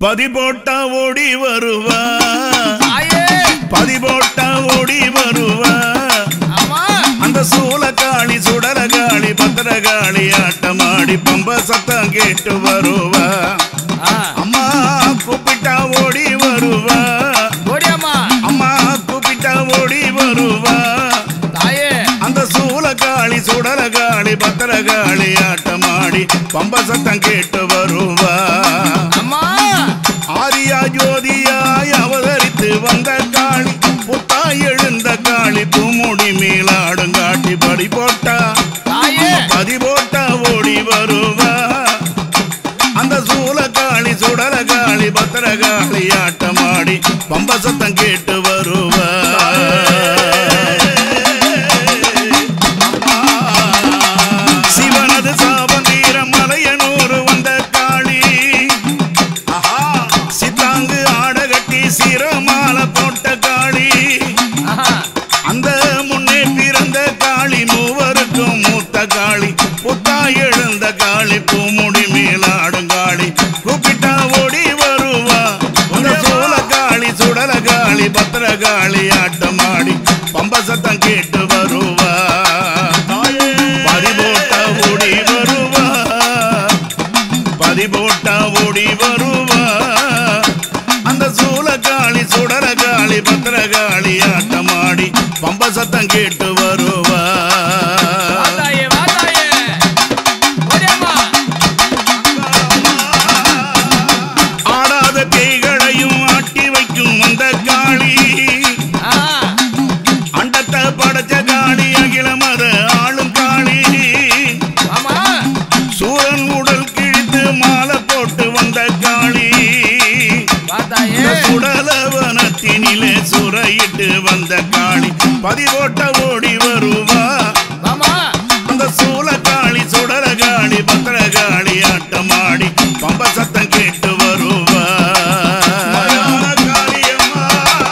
பதி போட்டா ஓடி வருவா தாயே பதி போட்டா ஓடி வருவா ஆமா அந்த சூளக்காளி சுடலகாளி பத்திரகாளி ஆட்டமாடி பம்ப சத்தம் கேட்டு வருவா ஆ, அம்மா கூப்பிட்டா ஓடி வருவா ஓடியாம்மா அம்மா கூப்பிட்டா ஓடி வருவா தாயே அந்த சூளக்காளி சுடலகாளி பத்திரகாளி ஆட்டமாடி பம்ப சத்தம் கேட்டு வருவா அம்மா ஆரியா ஜோதியாய் அவதரித்து வந்த காளி புத்தாய் எழுந்த காளி பூமுடி மேலாடும் காட்டி படி போட்டா தாயே பதி போட்டா ஓடி வருவா அந்த சூளக்காளி சுடலகாளி பத்திரகாளி ஆட்டமாடி பம்ப சத்தம் கேட்டு வருவா சிவனது சாபந்தீர மலையனூர் வந்த காளி ஆஹா சித்தாங்கு ஆட கட்டி சிரமால போட்ட காளி ஆஹா, அந்த முன்னே பிறந்த காளி மூவருக்கும் மூத்த காளி புத்தா எழுந்த காளி பூமுடி மேலாடும் காளி கூப்பிட்டா ஓடி வருவா அந்த சோழ காளி சுடல காளி பத்திர காளி ஆட்டமாடி பம்ப சத்தம் கேட்டு வருவா பறி போட்டா ஓடி வருவா பறி போட்டா ஓடி வருவா அந்த சூளக்காளி சுடலகாளி பத்திரகாளி ஆட்டமாடி பம்ப சத்தம் கேட்டு வருவா வா தாயே வா தாயே ஓடியாம்மா ஆடாத பேய்களையும் ஆட்டி வைக்கும் அந்த காளி ஆ, அண்டத்தை படைச்ச காளி அகில மத ஆளும் காளி ஆமா சூரன் உடல் கிழித்து மாலை போட்டு வந்த காளி வா தாயே சுடலவனத்தினிலே சுரையிட்டு வந்த காளி பதிவோட்ட ஓடி வருவா ஆமா அந்த சூளக்காளி சுடலகாளி பத்திரகாளி ஆட்டமாடி பம்ப சத்தம் கேட்டு வருவா காளியம்மா,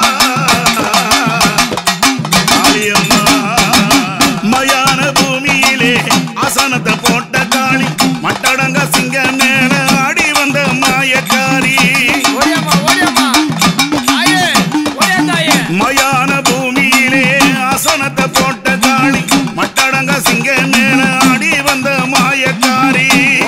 காளியம்மா. மயான பூமியிலே ஆசனத்தை போட்ட காளி மட்டடங்க சிங்க மேல ஆடி வந்த மாயக்காரி ஓடியாம்மா ஓடியாம்மா தாயே ஓடியா தாயே மயான பூமியிலே ஆசனத்தை போட்ட காளி மட்டடங்க சிங்க மேல ஆடி வந்த மாயக்காரி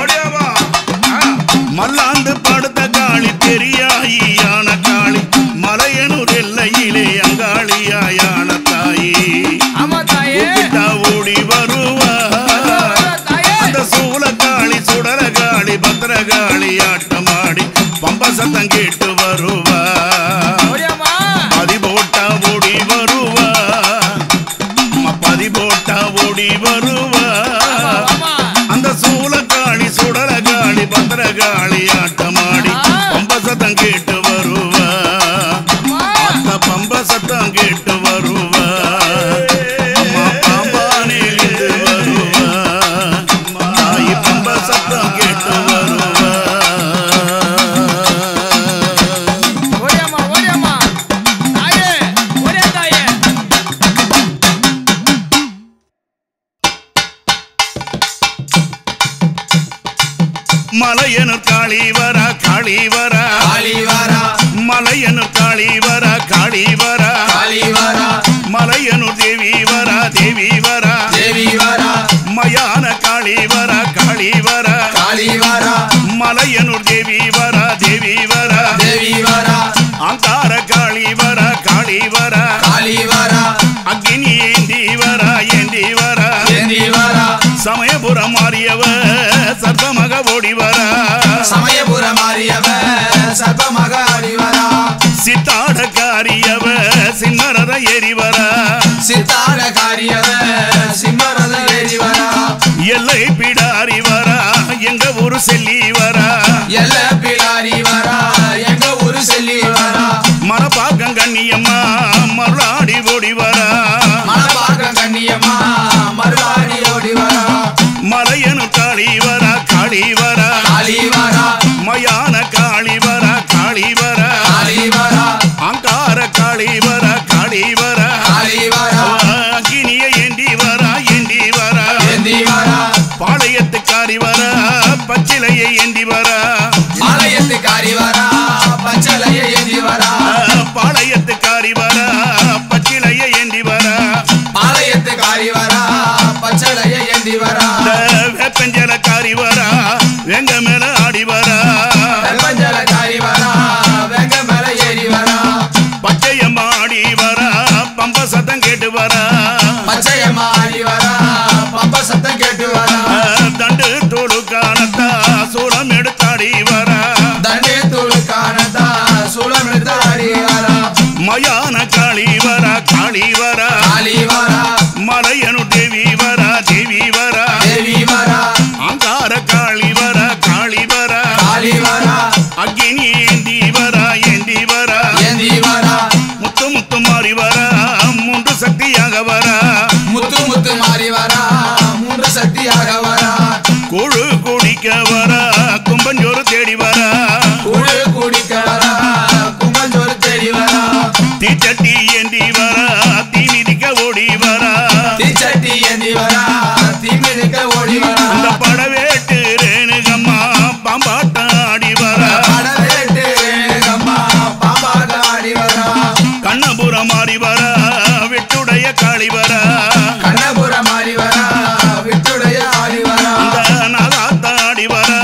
மல்லாந்து படுத்த காளி பெரியாயியான காளி மலையனூர் எல்லையிலே அங்காளியாயான தாயி ஆமா தாயே கூப்பிட்டா ஓடி வருவா தாயே அந்த சூளக்காளி சுடலகாளி பத்திரகாளி ஆட்டமாடி பம்ப சத்தம் கேட்டு வருவா ஓடியாம்மா பதி போட்டா ஓடி வருவா அம்மா பதி போட்டா ஓடி வருவா ஆமா ஆமா அந்த சூளக்காளி சுடலகாளி பத்திரகாளி ஆட்டமாடி பம்ப சத்தம் கேட்டு வருவா அம்மா அந்த பம்ப சத்தம் கேட்டு வருவா அம்மா பாம்பானிலிருந்து வருவா தாய் பம்ப சத்தம் கேட்டு வருவா ஓடியாம்மா ஓடியாம்மா தாயே ஓடியா தாயே மலையனு காளி வரா காளி வரா காளிவாரா மலையனு காளி வரா காளி வரா காளிவாரா மலையனு தேவி வரா தேவி வரா தேவிவாரா மயான காளி வரா காளி வரா காளிவாரா மலையனூர் தேவி வரா தேவி வரா தேவிவாரா அங்கார காளி வரா காளி வரா காளிவாரா அக்னி ஏந்தி வரா ஏந்தி வரா தேந்திவாரா சமயபுரம் மாறியவ சர்ப்பமக ஓடி வரா சமயபுர மாறியவ சர்ப்பமக அடிவரா சித்தாட காரியவ சின்னரத ஏறி வரா சித்தார காரியவ சிம்மரத ஏறிவரா எல்லை பிடாரி வரா எங்க ஊரு செல்லி வரா எல்ல பிடாரி வரா எங்க ஊரு செல்லி வரா மரப்பாக்கம் கண்ணியம்மா மருளாடி ஓடி வரா மணப்பாக்கம் கண்ணியம்மா மறுவாடி ஓடி வரா மலையனு காளி வரா காளி வரா காளிவாரா மயான காளி வரா காளி வரா காளிவாரா அங்கார காளி வரா காளி வரா காளிவாரா அக்கினிய ஏந்தி வரா ஏந்தி வரா ஏந்திவாரா பாளையத்துக்காரி வரா பச்சிலையை ஏந்தி வரா ஆ வெங்க மேல ஆடி வரா வெப்பஞ்சல காரி வரா வெங்க மேல ஏறி வரா பச்சையம்மா ஆடி வரா பம்ப சத்தம் கேட்டு வரா பச்சையம்மா ஆடி வரா பம்ப சத்தம் கேட்டு வரா தண்டு தோடு காணத்தா சூளம் எடுத்தாடி வரா தண்டே தூள் காணதா சூளம் எடுத்து ஆடி வரா மயான காளி வரா காளி வரா காளி வரா மலையனு தேவி வரா தேவி வரா தேவி வரா அங்கார காளி வரா காளி வரா காளி வரா அக்கினி ஏந்தி வரா ஏந்தி வரா ஏந்தி வரா முத்து முத்து மாறி வரா மூன்று சக்தியாக வரா முத்து முத்து மாறி வரா மூன்று சக்தியாக வரா குழு குடிக்க வரா கும்பஞ்சோறு தேடி வரா கூழு குடிக்க வரா கும்பஞ்சோறு தேடி வரா தீச்சட்டி ஏந்தி வரா தீ மிதிக்க ஓடி வரா தீச்சட்டி ஏந்தி வரா தீமிதிக்க ஓடி வரா அந்த படவேட்டு ரேணுகம்மா பாம்பாட்டம் ஆடி வரா படவேட்டு அம்மா பாம்பாக ஆடி வரா கண்ணபுரம் மாறி வரா வெட்டுடைய காளி வரா கண்ணபுரம் மாறி வரா விட்டுடைய ஆடி வரா அந்த நகாத்த ஆடி வரா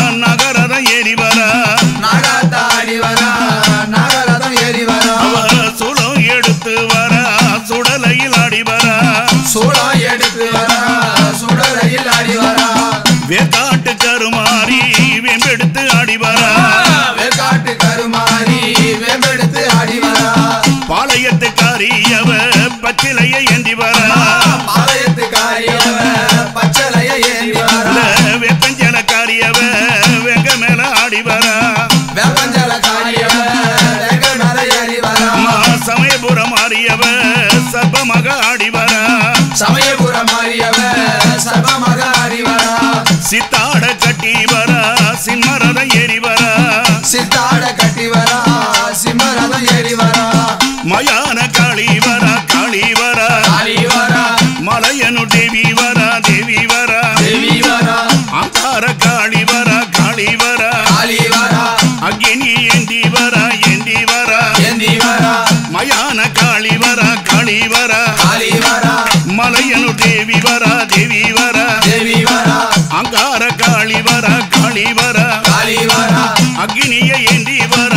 நகரதம் ஏறி வரா நாகாத்த ஆடி வரா நாகரதம் ஏறி வரா அவ சுலம் எடுத்து வரா சுடலையில் ஆடி வரா சூளம் எடுத்து வரா சுடலையில் ஆடி வரா வேக்காட்டு கருமாறி வெம்பெடுத்து ஆடி வரா வேக்காட்டு கருமாறி வேம்பெடுத்து ஆடி வரா பாளையத்து காரியவ பச்சிலைய ஏந்தி வரா பாளையத்து காரியவ பச்சளைய ஏந்தி வரா வெப்பஞ்சல காரியவ வெங்க மேல ஆடி வரா வேப்பஞ்சல காரியவ வெங்க மேல ஏறி வரா அம்மா சமயபுரம் மாறியவ சர்ப்பமாக ஆடி வரா சமயபுரம் மாறியவ சர்வமாக ஆடி வரா சித்தாட கட்டி வரா சிம்மரதம் ஏறி வரா சித்தாட கட்டி வரா சிம்மரதம் ஏறி வரா மயான காளி வரா காளி வரா காளி வரா மலையனு தேவி வரா தேவி வரா தேவி வரா அங்கார காளி வரா காளி வரா காளி வரா அக்னி ஏந்தி வரா ஏந்தி வரா ஏந்தி வரா மயான காளி வரா காளி வரா காளி வரா மலையனு தேவி வரா தேவி வரா தேவி வரா அங்கார காளி வரா காளி வரா காளி வரா அக்னிய ஏந்தி வரா